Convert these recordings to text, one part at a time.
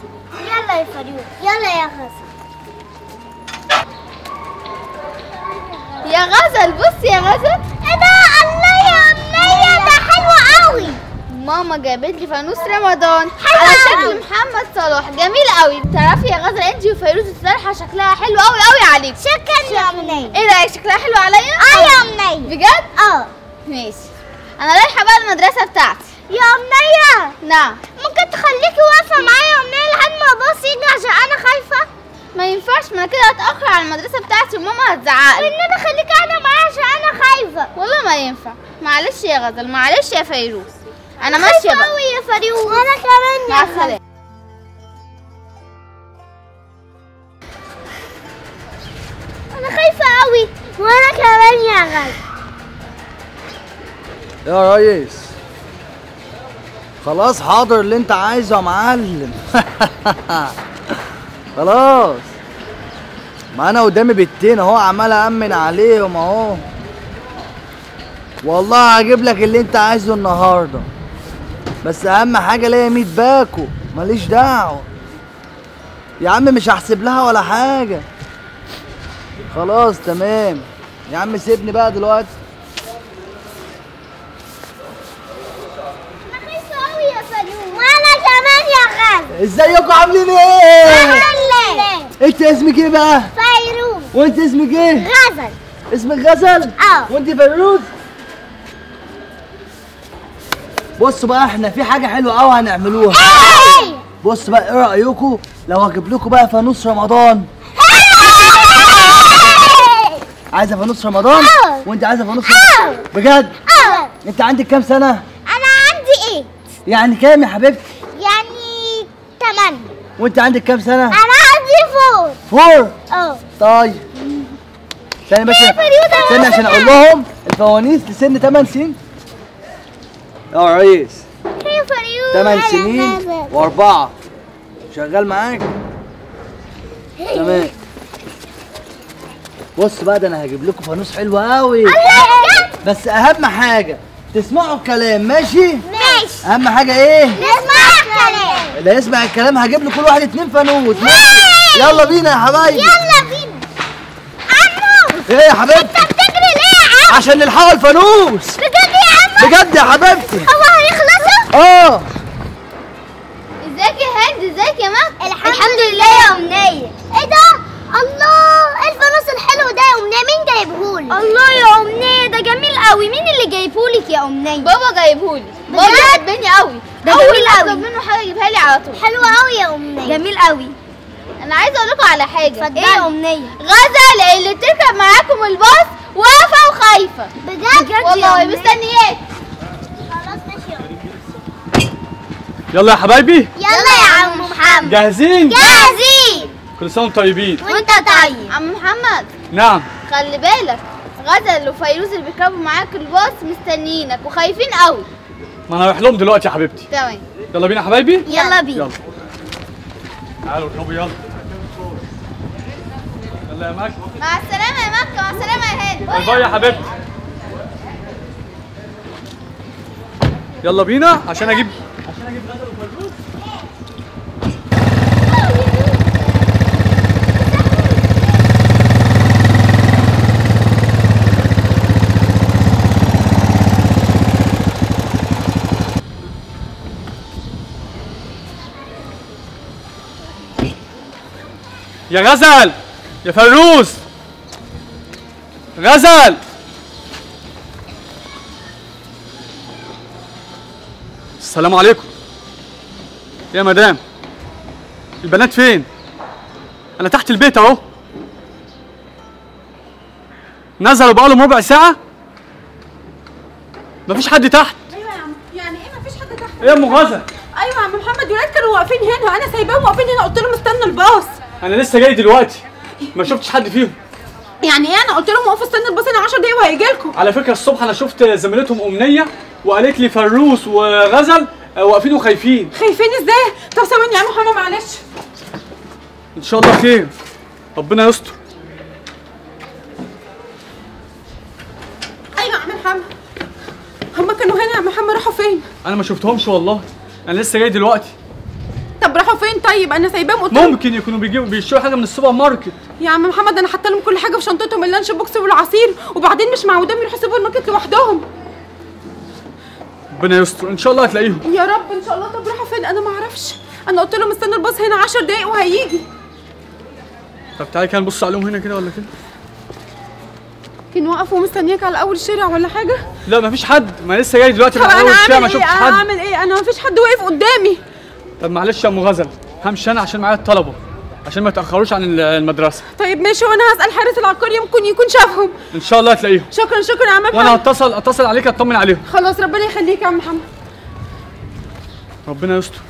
يلا يا فريد يلا يا غزل يا غزل بص يا غزل ايه ده الله يا أمنية ده حلو قوي ماما جابت لي فانوس رمضان حلو على أوي. شكل محمد صلاح جميل قوي تعرفي يا غزل انت وفيروز الطرحه شكلها حلو قوي قوي عليك شكرا يا أمنية ايه رايك شكلها حلو عليا اه يا أمنية بجد اه ماشي انا رايحه بقى المدرسه بتاعتي يا أمنية نعم ممكن تخليكي واقفة معايا يا أمنية لحد ما الباص يجي عشان أنا خايفة ما ينفعش ما انا كده هتاخر على المدرسه بتاعتي وماما هتزعقلي والنبي خليكي قاعدة معايا عشان أنا خايفة والله ما ينفع معلش يا غزل معلش يا فيروز انا ماشيه خايفة بقى قوي يا فريد وأنا كمان مع يا غزل السلامه أنا خايفة قوي وأنا كمان يا غزل يا ريس خلاص حاضر اللي انت عايزه يا معلم خلاص ما انا قدامي بنتين اهو عمال امن عليهم اهو والله هجيب لك اللي انت عايزه النهارده بس اهم حاجه ليا 100 باكو ماليش دعوه يا عم مش هحسب لها ولا حاجه خلاص تمام يا عم سيبني بقى دلوقتي أنا خايفة قوي يا فريد وأنا كمان يا غزل ازيكم عاملين ايه؟ أهلا انت اسمك ايه بقى؟ فيروز وانت اسمك ايه؟ غزل اسمك غزل؟ اه. وانت فيروز؟ بصوا بقى احنا في حاجة حلوة قوي هنعملوها ايه بص بقى ايه رأيكم لو هجيب لكم بقى فانوس رمضان عايزة فانوس رمضان؟ اه. وانت عايزة فانوس اه. رمضان؟ بجد؟ اه انت عندك كام سنة؟ انا عندي ايه يعني كام يا حبيبتي؟ يعني تمانية وانت عندك كام سنة؟ انا عندي فور فور اه طيب ثانية بس إيه فريدة استنى عشان اقول لهم الفوانيس لسن 8 سنين يا ريس يا فريود 8 سنين واربعة شغال معاك تمام بص بقى ده انا هجيب لكم فانوس حلو قوي بس اهم حاجة تسمعوا الكلام ماشي ماشي اهم حاجة ايه نسمع الكلام اللي يسمع الكلام هجيب لكل واحد اتنين فانوس ماشي يلا بينا يا حبايبي يلا بينا عمو ايه يا حبيبتي انت بتجري ليه يا عم عشان نلحقوا الفانوس بجد يا عم بجد يا حبيبتي هو هيخلصوا اه ازيك يا هند ازيك يا مك الحمد لله يا أمنية ايه ده؟ الله ايه الفانوس الحلو ده يا أمنية مين جايبهولي؟ الله يا أمنية ده جميل قوي مين اللي جايبهولك يا أمنية؟ بابا جايبهولي بابا بجد؟ بيحبني قوي ده اول جميل ما قوي. اطلب منه حاجه يجيبها لي على طول حلو قوي يا أمنية جميل قوي انا عايزه اقول لكم على حاجه اتفضلي يا أمنية غزل اللي بتركب معاكم الباص واقفه وخايفه بجد؟ والله مستنياك خلاص ماشي يا أمنية. يلا يا حبايبي يلا يا عم محمد جاهزين جاهزين كل سنه وانتم طيبين وانت طيب عم محمد نعم خلي بالك غزل وفيروز اللي بيركبوا معاك الباص مستنيينك وخايفين قوي ما انا رايح لهم دلوقتي يا حبيبتي تمام يلا بينا يا حبايبي يلا بينا يلا تعالوا اركبوا يلا يلا يا مك مع السلامه يا مكه مع السلامه يا هند باي باي يا حبيبتي يلا بينا عشان اجيب عشان اجيب غزل وفيروز يا غزل يا فروز غزل السلام عليكم يا مدام البنات فين انا تحت البيت اهو نزلوا بقالهم ربع ساعه مفيش حد تحت ايوه يا عم يعني ايه مفيش حد تحت ايه يا ام غزل ايوه يا عم محمد ولاد كانوا واقفين هنا انا سايباهم واقفين هنا قلت لهم استنوا الباص انا لسه جاي دلوقتي ما شفتش حد فيهم يعني ايه انا قلت لهم وقفوا استنوا الباص انا 10 دقايق وهيجي لكم على فكره الصبح انا شفت زميلتهم امنيه وقالت لي فروس وغزل آه، واقفين وخايفين خايفين ازاي طب ثواني يا عم محمد معلش ان شاء الله خير ربنا يستر ايوه يا عم محمد هما كانوا هنا يا عم محمد راحوا فين انا ما شفتهمش والله انا لسه جاي دلوقتي طب راحوا فين طيب انا سايباهم قلت لهم ممكن يكونوا بيجيبوا بيشتروا حاجه من السوبر ماركت يا عم محمد انا حاطه لهم كل حاجه في شنطتهم اللانش بوكس والعصير وبعدين مش معودين يروحوا السوبر ماركت لوحدهم ربنا يستر ان شاء الله هتلاقيهم يا رب ان شاء الله طب راحوا فين انا ما اعرفش انا قلت لهم استنوا الباص هنا 10 دقايق وهيجي طب تعالي كده نبص عليهم هنا كده ولا كده كانوا وقفوا مستنياك على اول الشارع ولا حاجه لا مفيش حد ما لسه جاي دلوقتي طب من اول انا الشارع ما اعمل ايه شفتش انا حد اعمل ايه انا مفيش حد واقف قدامي طب معلش يا ام غزل همشي انا عشان معايا الطلبه عشان ما يتاخروش عن المدرسه طيب ماشي وانا هسال حارس العقار يمكن يكون شافهم ان شاء الله هتلاقيهم شكرا شكرا يا عم وانا محمد هتصل اتصل عليك اطمن عليهم خلاص ربنا يخليك يا عم محمد ربنا يستر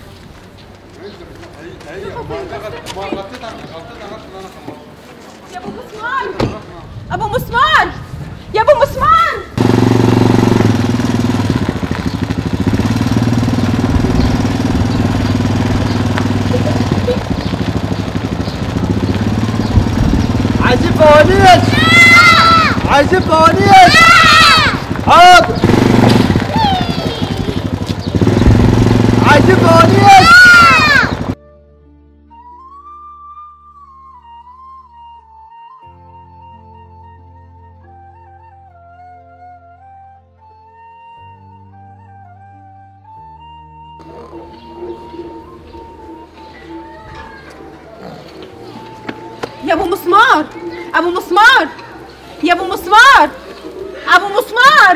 يا ابو مسمار ابو مسمار يا ابو مسمار عايزين فوانيس عايزين فوانيس حاضر عايزين فوانيس يا ابو مسمار ابو مسمار يا ابو مسمار ابو مسمار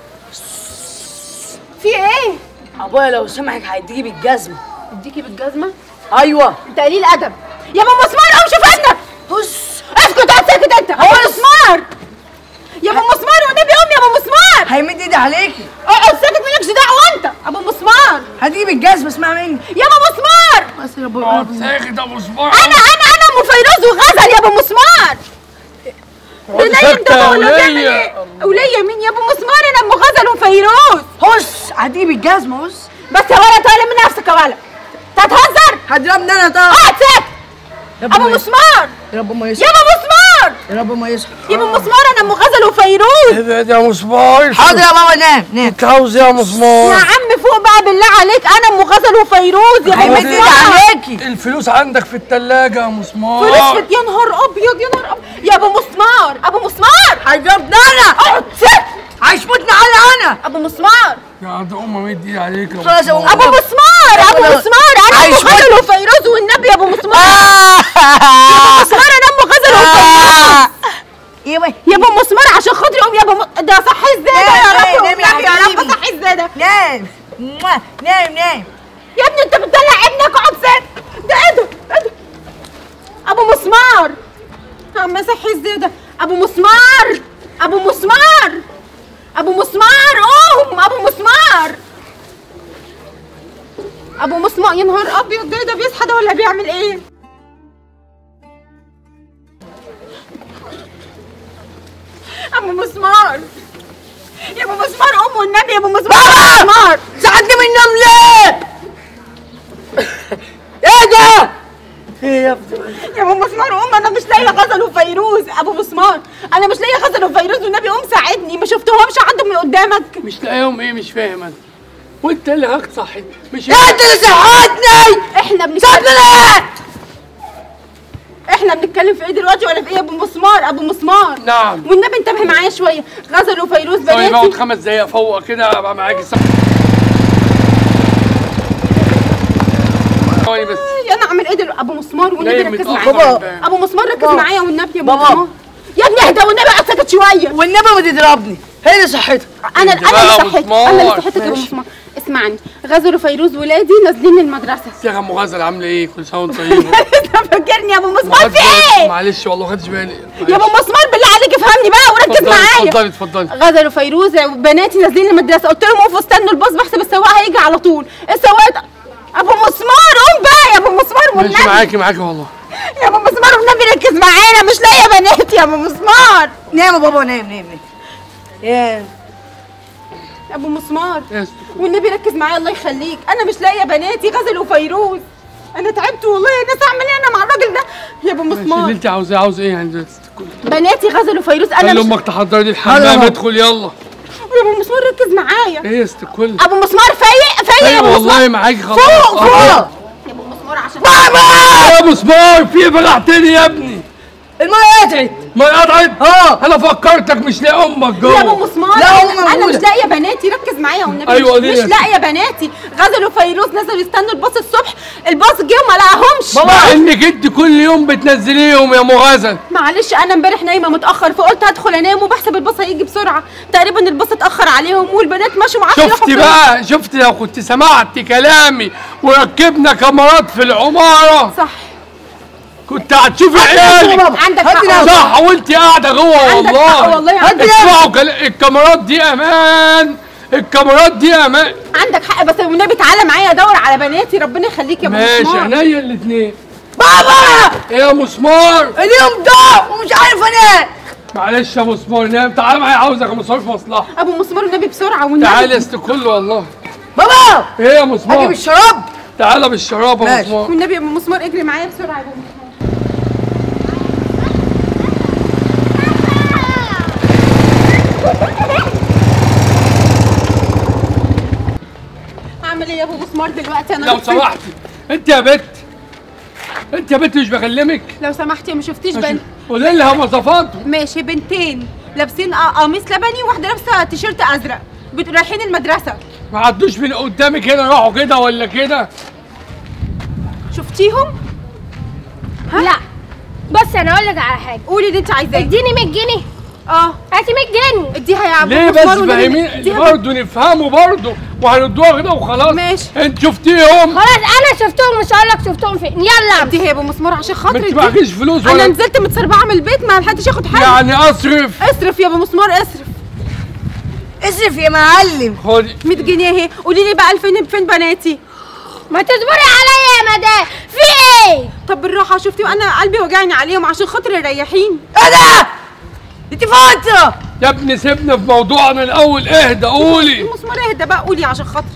في ايه ابويا لو سمعك هيديكي بالجزمه اديكي بالجزمه ايوه انت قليل ادب يا ابو مسمار قوم شوف ابنك بص اسكت اقعد ساكت انت ابو مسمار يا ابو مسمار والنبي قوم يا ابو مسمار هيمد ايدي عليكي اقعد ساكت مالكش دعوه انت ابو مسمار هتيجي بالجزمه اسمع مني يا ابو مسمار بس يا ابويا انا انا انا ام فيروز وغزل يا ابو مسمار وليا انت ولا بتعمل ايه وليا مين يا ابو مسمار انا ام غزل وفيروز هص هتيجي بالجزمه هص بس يا ولد طالع من نفسك يا ولد تتهزر هضربني انا طبعا اقعد ساكت يا رب ابو ما يصحى. مسمار يا رب ما يا يصحى ابو مسمار يا رب ما يصحى يا ابو مسمار انا ام غزل وفيروز ابعد يا مسمار حاضر يا بابا نام نام انت عاوز ايه يا يا مسمار عم فوق بقى بالله عليك انا ام غزل وفيروز يا ابو هيمد ايدي مسمار عليكي الفلوس عندك في التلاجة يا فلوس مسمار يا نهار ابيض يا نهار ابيض يا ابو مسمار ابو مسمار هيضربني انا اقعد ساكت هيشمتني على انا ابو مسمار يا ده امي مد ايدي عليك يا خلاص يا مسمار. ابو مسمار ابو أبو- مسمار انا ام عايش غزل وفيروز والنبي يا ابو مسمار ابو مسمار انا ام غزل وفيروز ايه بقى يا ابو مسمار عشان خاطري قوم يا ابو م... ده صح ازاي ده يا نام، رب نام يا والنبي يا رب حبيبي. صح ازاي ده نام موah. نام نام يا ابني انت بتدلع ابنك اقعد ساكت ده ايه ده ايه ده ابو مسمار عم صحي ازاي ده ابو مسمار ابو مسمار ابو مسمار قوم ابو مسمار ابو مسمار يا نهار ابيض ده ده بيصحى ده ولا بيعمل ايه ابو مسمار يا ابو مسمار قوم والنبي يا ابو مسمار ابو مسمار ساعدني من النوم ليه ايه ده ايه يا ابني يا ابو مسمار قوم انا مش لاقيه غزل وفيروز ابو مسمار انا مش لاقيه غزل وفيروز والنبي قوم ساعدني ما شفتهمش عدوا من قدامك مش لاقيهم ايه مش فاهم انا وانت اللي هاك صحي مش انت اللي صحتني احنا بنتكلم ساعدني ليه احنا بنتكلم في ايه دلوقتي ولا في ايه يا ابو مسمار ابو مسمار نعم والنبي انتبه معايا شويه غزل وفيروز طيب اقعد بناتي خمس دقايق فوق كده ابقى معاكي صح ثواني بس انا اعمل ايه دلوقتي ابو مسمار والنبي نايم ركز متأخر معايا امبارح. ابو مسمار ركز بابا. معايا والنبي يا ابو بابا. مسمار يا ابني اهدى والنبي اقعد ساكت شويه والنبي ما تضربني هي اللي صحتها انا انت انا بقى اللي يا أبو صحيت انا اللي مسمار. صحيتك يا ابو ماشي. مسمار اسمعني غزل وفيروز ولادي نازلين المدرسه يا عم غزل عامله ايه كل سنه وانت طيبه انت فاكرني يا ابو ما مسمار في خدتش- ايه معلش والله ما خدتش بالي يا ابو مسمار بالله عليك افهمني بقى وركز اتفضلي معايا اتفضلي اتفضلي غزل وفيروز وبناتي نازلين المدرسه قلت لهم اقفوا استنوا الباص بحسب السواق هيجي على طول السواق ابو مسمار قوم بقى يا ابو مسمار والنبي ماشي معاكي معاكي والله يا ابو مسمار والنبي ركز معانا مش لاقيه بناتي يا ابو مسمار نام يا بابا نام نام نام يا يا ابو مسمار يس. والنبي ركز معايا الله يخليك انا مش لاقيه بناتي غزل وفيروز انا تعبت والله يا ناس اعمل ايه انا مع الراجل ده يا ابو ماشي اللي مسمار انت عاوزاه عاوز ايه يعني دلوقتي؟ بناتي غزل وفيروز انا خلي مش امك تحضر لي يلا الحمام بابا. ادخل يلا يا ابو مسمار ركز معايا ايه يا ست الكل ابو مسمار فايق فايق يا ايوه ابو مسمار والله معاكي خلاص فوق آه. فوق يا ابو مسمار عشان يا مسمار في بلعتني يا ابني الميه قطعت ما قطعت اه انا فكرتك مش لاقي امك يا ابو جوه مسمار لا، هم انا أنا موجودة. مش لاقيه بناتي ركز معايا والنبي أيوة، مش, ليه مش يا لاقيه بناتي غزل وفيروز نزلوا يستنوا الباص الصبح الباص جه وما لقاهمش مع انك انت كل يوم بتنزليهم يا ام غزل معلش انا امبارح نايمه متاخر فقلت هدخل انام وبحسب الباص هيجي بسرعه تقريبا الباص اتاخر عليهم والبنات ماشوا معاش شفت بقى شفت لو كنت سمعت كلامي وركبنا كاميرات في العماره صح كنت هتشوفي عيالك عندك هات حق لي والله. صح وانت قاعده جوه عندك حق والله والله عندك اسمعوا كل... الكاميرات دي امان الكاميرات دي امان عندك حق بس والنبي تعالى معايا ادور على بناتي ربنا يخليك يا ابو ماشي مسمار. عينيا الاثنين بابا ايه يا مسمار اليوم ضاع ومش عارف انام معلش يا مسمار نام تعالى معايا عاوزك يا مسمار في مصلحه ابو مسمار والنبي بسرعه والنبي تعالى يا ست كل والله بابا ايه يا اجيب مسمار الشراب تعالى بالشراب يا ماشي. مسمار والنبي يا ابو مسمار اجري معايا بسرعه يا ابو مسمار اعمل ايه يا ابو مسمار دلوقتي انا لو رحت فين؟ سمحتي انت يا بت انت يا بت مش بكلمك لو سمحتي ما شفتيش بنت قولي لها مواصفاته ماشي بنتين لابسين ق- قميص لبني واحده لابسه تيشيرت ازرق بت- رايحين المدرسه ما عدوش من قدامك هنا راحوا كده ولا كده شفتيهم لا بص انا اقول لك على حاجه قولي اللي انت عايزاه اديني 100 جنيه اه هاتي 100 جنيه اديها يا ابو ليه بس مسمار والنبي فاهمين اديها برضه نفهمه برضه وهندوها كده وخلاص ماشي. انت شفتيهم خلاص انا شفتهم مش هقول لك شفتهم فين يلا اديها يا ابو مسمار عشان ما خاطري انت دي. معكيش فلوس انا ولا نزلت متسربعه من البيت ما لحقتش اخد حاجه يعني اصرف اصرف يا ابو مسمار اصرف اصرف يا معلم خدي 100 جنيه اهي قولي لي بقى فين فين بناتي ما تصبري عليا يا مدام في ايه طب بالراحه شفتي انا قلبي وجعني عليهم عشان خاطر الرياحين ايه ده انت فتره يا ابني سيبنا في موضوعنا الاول اهدى قولي المسمار اهدى بقى قولي عشان خاطري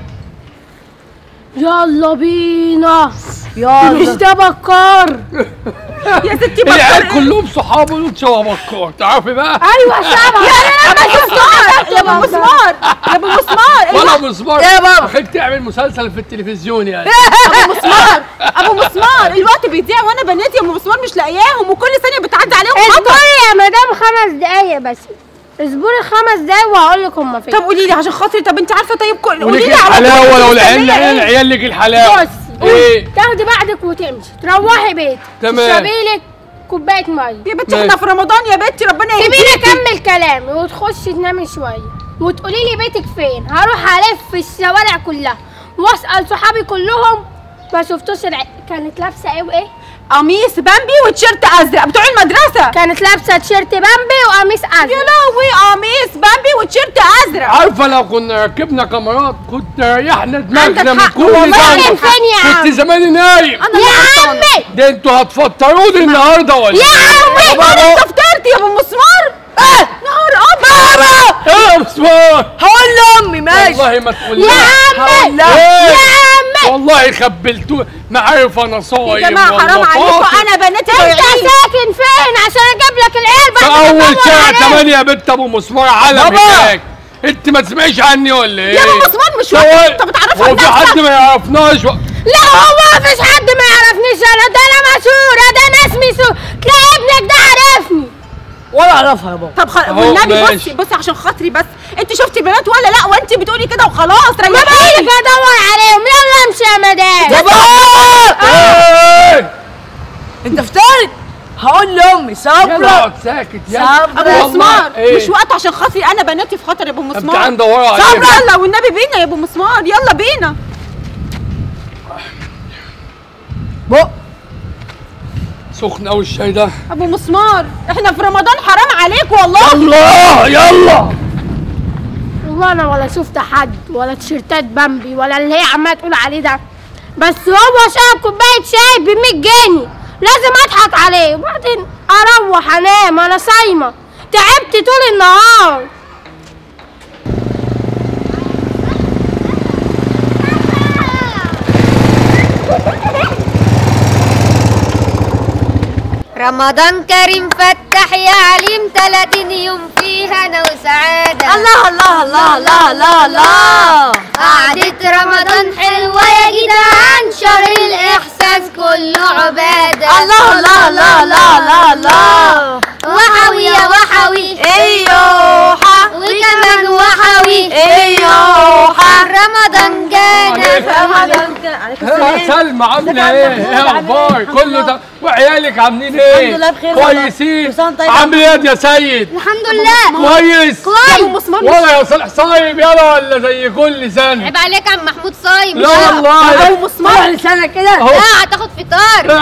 يلا بينا مش يلا ده بكار يا ستي العيال بطل كلهم صحابه دول شبه بكار تعرفي بقى ايوه شبه يا ابو مسمار يا ابو مسمار يا ابو مسمار ولا ايوه مسمار يا بابا. اخيك تعمل مسلسل في التلفزيون يعني ابو مسمار ابو مسمار الوقت بيضيع وانا بناتي يا ابو مسمار مش لاقياهم وكل ثانيه بتعدي عليهم خطر اصبري يا مدام خمس دقايق بس اصبري خمس دقايق وهقول لك هما فين طب قولي لي عشان خاطري طب انت عارفه طيب كل قولي وليك لي على الحلاوه طول لو انت العيال مستنية العيال ايه؟ العيال لك الحلاوه بصي ايه تاخدي بعضك وتمشي تروحي بيتك تمام. تشربي لك كوبايه ميه يا بنتي ماشي. احنا في رمضان يا بنتي ربنا سيبيني يهديكي اكمل كلامي وتخشي تنامي شويه وتقولي لي بيتك فين هروح الف في الشوارع كلها واسال صحابي كلهم ما شفتوش الع... كانت لابسه ايه وايه قميص بامبي وتيشيرت ازرق بتوع المدرسه كانت لابسه تيشيرت بامبي وقميص يا ازرق لهوي قميص بامبي وتيشيرت ازرق عارفه لو كنا ركبنا كاميرات كنت ريحنا دماغنا من حق، كل والله ده عندك حق. فين يا عم؟ كنت زماني نايم انا يا اللي غلطانة. عمي ده انتوا هتفطروني النهارده ولا يا إيه؟ عمي بابا، انت فطرت يا ابو مسمار ايه نهار ابيض ايه يا مسمار هقول لامي ماشي والله ما تقول يا لها. عمي هقول لها إيه؟ يا عمي والله خبلتوه ما عارف انا صايم يا جماعه حرام ولا عليكم فاطر. انا بناتي انت ضايعين ساكن فين عشان اجيب لك العيال في بعد ما اول تدور شارع عليك؟ 8 يا بنت ابو مسمار علم بابا. هناك انت ما تسمعيش عني ولا ايه؟ يا ابو مسمار مش هو- وقت انت بتعرف هو عن في حد نفسك ما يعرفناش و... لا هو مفيش حد ما يعرفنيش انا ده انا مشهورة ده انا اسمي سو تلاقي ابنك ده عارفني ولا اعرفها يا بابا طب خ... أهو والنبي ماشي. بصي بصي عشان خاطري بس انت شفتي بنات ولا لا وانت بتقولي كده وخلاص ما ريحيني بقولك ادور عليهم يلا امشي يا مدام بابا ايه انت فطرت هقول لامي يلا صبرا اقعد ساكت يا صبرا. ابو والله مسمار إيه؟ مش وقت عشان خاطري انا بناتي في خطر يا ابو طب مسمار تعالى ندورها عليك صبر يلا والنبي بينا يا ابو مسمار يلا بينا بق سخن قوي الشاي ده ابو مسمار احنا في رمضان حرام عليك والله الله يلا والله انا ولا شفت حد ولا تيشيرتات بامبي ولا اللي هي عماله تقول عليه ده بس هو شرب كوبايه شاي ب 100 جنيه لازم اضحك عليه وبعدين اروح انام انا صايمه تعبت طول النهار رمضان كريم فتح يا عليم 30 يوم فيها انا وسعاده الله الله الله الله الله الله قعدة رمضان حلوة يا جدعان شهر الإحسان يا سلمى عامله ايه؟ ايه اخبار؟ كله ده وعيالك عاملين ايه؟ الحمد لله بخير والله. كويسين كل سنة وأنت طيب. عامل ايه يا سيد؟ الحمد لله كويس يا ابو مسمار ولا يا صالح صايم يلا ولا زي كل سنه عيب عليك يا عم محمود صايم لا والله ابو مسمار لسانك كده اهو لا هتاخد فطار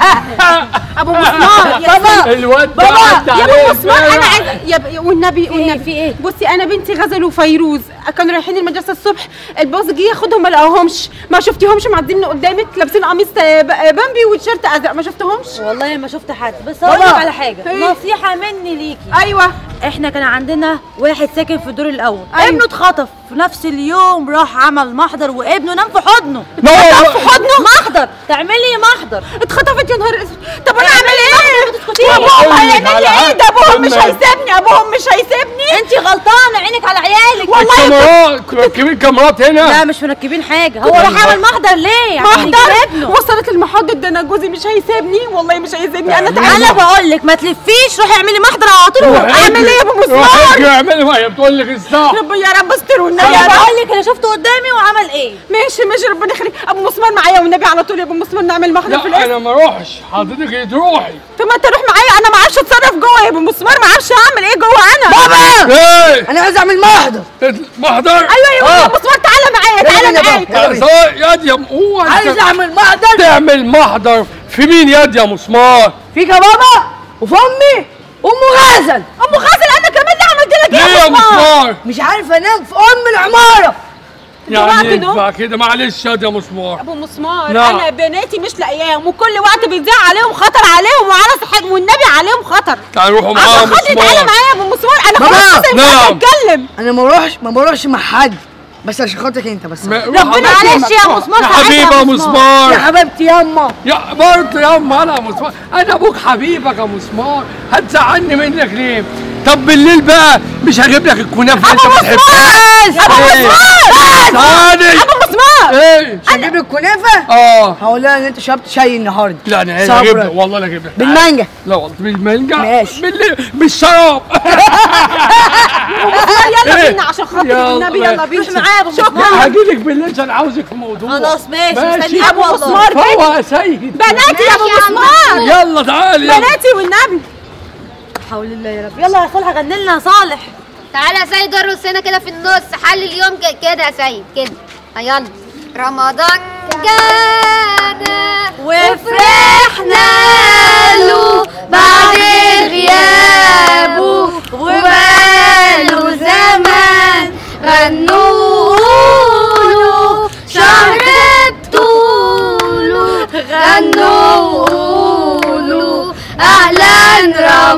ابو مسمار يا بابا الواد ده بابا عدى يا عليه ابو مسمار انا امبارح. عايزه يا ب... والنبي والنبي في إيه؟ بصي انا بنتي غزل وفيروز كانوا رايحين المدرسه الصبح الباص جه ياخدهم ما لقاهمش ما شفتيهمش معديين من قدامك لابسين قميص آه، ب- آه، بامبي وتيشيرت ازرق ما شفتهمش والله ما شفت حد بس هقول لك على حاجه إيه؟ نصيحه مني ليكي ايوه احنا كان عندنا واحد ساكن في الدور الاول أيوة. ابنه اتخطف في نفس اليوم راح عمل محضر وابنه نام في حضنه لا والله. في حضنه محضر تعملي محضر اتخطفت يا نهار اسود طب انا اعمل ايه؟ بتسكتيش. ابوهم أقول لك هيعمل على لي ايه حاجة. ده ابوهم مش لما- هيسيبني ابوهم مش هيسيبني انت غلطانه عينك على عيالك الكاميرات مركبين كاميرات هنا لا مش مركبين حاجه هو راح عمل محضر ليه عشان يجيب محضر ابنه وصلت المحضر ده انا جوزي مش هيسيبني والله مش هيسيبني انا تعبانه انا بقول لك ما تلفيش روحي اعملي محضر على طول روح اعمل اجري. ايه يا ابو روح مسمار؟ اجري اعملي ما هي بتقول لك الصح رب يا رب استر والنبي انا يا رب بقول لك انا شفته قدامي وعمل ايه ماشي ماشي ربنا يخليك ابو مسمار معايا والنبي على طول يا ابو مسمار نعمل محضر في لا الاسم انا ما اروحش حضرتك تروحي طب ما انت روح معايا انا ما اعرفش اتصرف جوه يا ابو مسمار ما اعرفش اعمل ايه جوه انا ايه انا عايز اعمل محضر محضر ايوه يا ابو مسمار تعالى معايا تعالى معايا يا صا- يا دي يا هو انت عايز اعمل محضر تعمل محضر في مين يا دي يا مسمار فيك يا بابا وفي امي ام غزل ام غازل انا كمان اللي عملت لك ليه ايه يا مسمار مش عارفه انام في ام العماره يعني وقت ينفع كده معلش يا دي يا مسمار ابو مسمار نعم. انا بناتي مش لاقياهم وكل وقت بيضيع عليهم خطر عليهم وعلى صحتهم والنبي عليهم خطر تعالوا روحوا معايا يا عشان خاطري تعالى مسمار معايا يا ابو مسمار انا بابا، خلاص مش نعم. اتكلم انا ما بروحش ما بروحش مع حد بس عشان خاطرك انت بس ما- ربنا روح معلش يا روح. مسمار يا ساعتها حبيبي يا يا مسمار. مسمار يا حبيبتي ياما يا برضه يا اما انا يا مسمار انا ابوك حبيبك يا مسمار هتزعلني منك ليه طب بالليل بقى مش هجيب لك الكنافه اللي انت بتحبها ابو مسمار ثاني ابو مسمار ايه مش هجيب لك كنافه اه هقول لها ان انت شربت شاي النهارده لا انا صبرك. هجيب لك والله لا هجيب لك بالمانجا لا والله بالمانجا ماشي. بالليل بالشراب يلا إيه؟ بينا عشان خاطر يلا النبي بينا. يلا بينا روح معايا يا ابو مسمار هجيلك بالليل عشان عاوزك في موضوع خلاص ماشي ماشي. مستنيك ابو والله مسمار فهو يا سيد بناتي يا ابو مسمار يلا تعالي يلا. بناتي والنبي حول الله يا رب يلا يا صالح غني لنا يا صالح تعالى يا سيد ارقص هنا كده في النص حل اليوم ك- كده يا سيد كده آه، يلا رمضان جانا وفرحنا له بعد غيابه وبقاله زمان غنوا له شهر بطوله غنوا له اهلا